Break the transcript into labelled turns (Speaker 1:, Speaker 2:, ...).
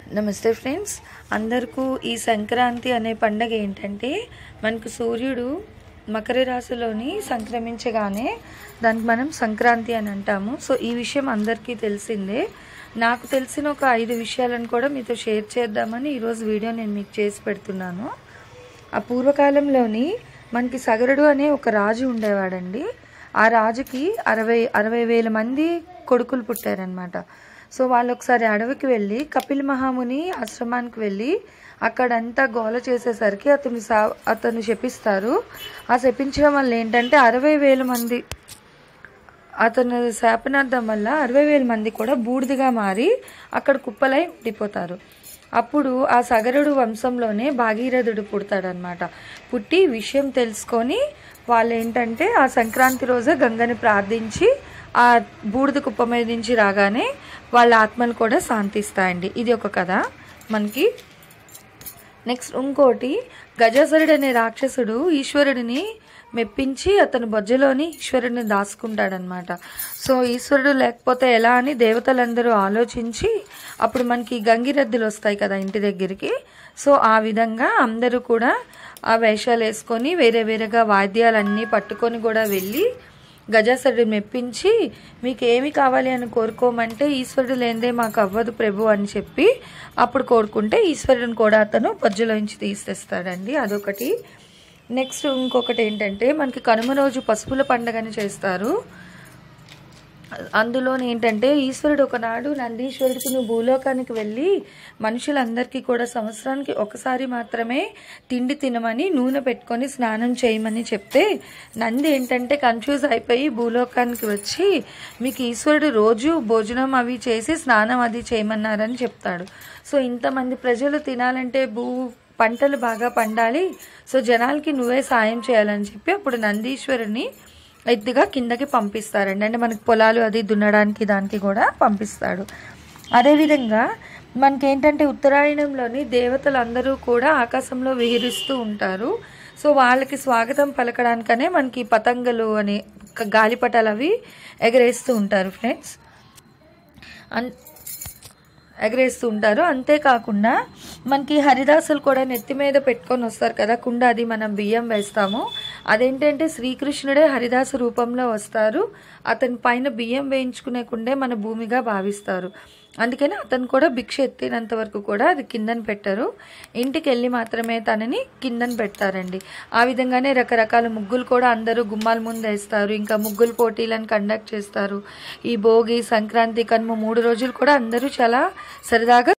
Speaker 1: నమస్తే ఫ్రెండ్స్ అందరికీ ఈ సంక్రాంతి అనే పండగ ఏంటంటే మనకు సూర్యుడు మకర రాశిలోని సంక్రమించగానే దానికి మనం సంక్రాంతి అని అంటాము సో ఈ విషయం అందరికీ తెలిసిందే నాకు తెలిసిన ఒక ఐదు విషయాలను కూడా మీతో షేర్ చేద్దామని ఈరోజు వీడియో నేను మీకు చేసి పెడుతున్నాను ఆ పూర్వకాలంలోని మనకి సగరుడు అనే ఒక రాజు ఉండేవాడండి ఆ రాజుకి అరవై అరవై వేల మంది కొడుకులు పుట్టారనమాట సో వాళ్ళు ఒకసారి అడవికి వెళ్ళి కపిల్ మహాముని ఆశ్రమానికి వెళ్ళి అక్కడంతా గోల చేసేసరికి అతను సా అతను శపిస్తారు ఆ శపించడం వల్ల ఏంటంటే అరవై వేల మంది అతను శాపనార్థం వల్ల అరవై వేల మంది కూడా బూడిదిగా మారి అక్కడ కుప్పలై ఉండిపోతారు అప్పుడు ఆ సగరుడు వంశంలోనే భాగీరథుడు పుడతాడనమాట పుట్టి విషయం తెలుసుకొని వాళ్ళు ఏంటంటే ఆ సంక్రాంతి రోజే గంగని ప్రార్థించి ఆ బూడిద కుప్ప మీద నుంచి రాగానే వాళ్ళ ఆత్మలు కూడా శాంతిస్తాయండి ఇది ఒక కథ మనకి నెక్స్ట్ ఇంకోటి గజాసురుడు అనే రాక్షసుడు ఈశ్వరుడిని మెప్పించి అతను బొజ్జలోని ఈశ్వరుడిని దాచుకుంటాడనమాట సో ఈశ్వరుడు లేకపోతే ఎలా అని దేవతలందరూ ఆలోచించి అప్పుడు మనకి గంగిరెద్దులు వస్తాయి కదా ఇంటి దగ్గరికి సో ఆ విధంగా అందరూ కూడా ఆ వేషాలు వేసుకొని వేరే వేరేగా వాద్యాలన్నీ పట్టుకొని కూడా వెళ్ళి గజాసురుడు మెప్పించి మీకు ఏమి కావాలి అని కోరుకోమంటే ఈశ్వరుడు లేనిదే మాకు అవ్వదు ప్రభు అని చెప్పి అప్పుడు కోరుకుంటే ఈశ్వరుడిని కూడా అతను పజ్జులోంచి తీసేస్తాడండి అదొకటి నెక్స్ట్ ఇంకొకటి ఏంటంటే మనకి కనుమ రోజు పసుపుల పండుగని చేస్తారు అందులో ఏంటంటే ఈశ్వరుడు ఒకనాడు నందీశ్వరుడికి నువ్వు భూలోకానికి వెళ్ళి మనుషులందరికీ కూడా సంవత్సరానికి ఒకసారి మాత్రమే తిండి తినమని నూనె పెట్టుకొని స్నానం చేయమని చెప్తే నంది ఏంటంటే కన్ఫ్యూజ్ అయిపోయి భూలోకానికి వచ్చి మీకు ఈశ్వరుడు రోజు భోజనం అవి చేసి స్నానం అది చేయమన్నారని చెప్తాడు సో ఇంతమంది ప్రజలు తినాలంటే భూ పంటలు బాగా పండాలి సో జనాలకి నువ్వే సాయం చేయాలని చెప్పి అప్పుడు నందీశ్వరుని ఎత్తుగా కిందకి పంపిస్తారండి అంటే మనకి పొలాలు అది దున్నడానికి దానికి కూడా పంపిస్తాడు అదేవిధంగా మనకేంటంటే ఉత్తరాయణంలోని దేవతలు అందరూ కూడా ఆకాశంలో విహరిస్తూ ఉంటారు సో వాళ్ళకి స్వాగతం పలకడానికనే మనకి పతంగలు అనే గాలిపటాలు అవి ఎగరేస్తూ ఉంటారు ఫ్రెండ్స్ అన్ ఎగరేస్తూ ఉంటారు అంతేకాకుండా మనకి హరిదాసులు కూడా నెత్తి మీద పెట్టుకొని వస్తారు కదా కుండ అది మనం బియ్యం వేస్తాము అదేంటంటే శ్రీకృష్ణుడే హరిదాసు రూపంలో వస్తారు అతని పైన బియ్యం వేయించుకునే కుండే మన భూమిగా భావిస్తారు అందుకని అతను కూడా భిక్ష ఎత్తినంత వరకు కూడా అది కిందన పెట్టరు ఇంటికి వెళ్ళి మాత్రమే తనని కిందన పెడతారండి ఆ విధంగానే రకరకాల ముగ్గులు కూడా అందరూ గుమ్మాల ముందు వేస్తారు ఇంకా ముగ్గులు పోటీలను కండక్ట్ చేస్తారు ఈ భోగి సంక్రాంతి కనుమ మూడు రోజులు కూడా అందరూ చాలా సరదాగా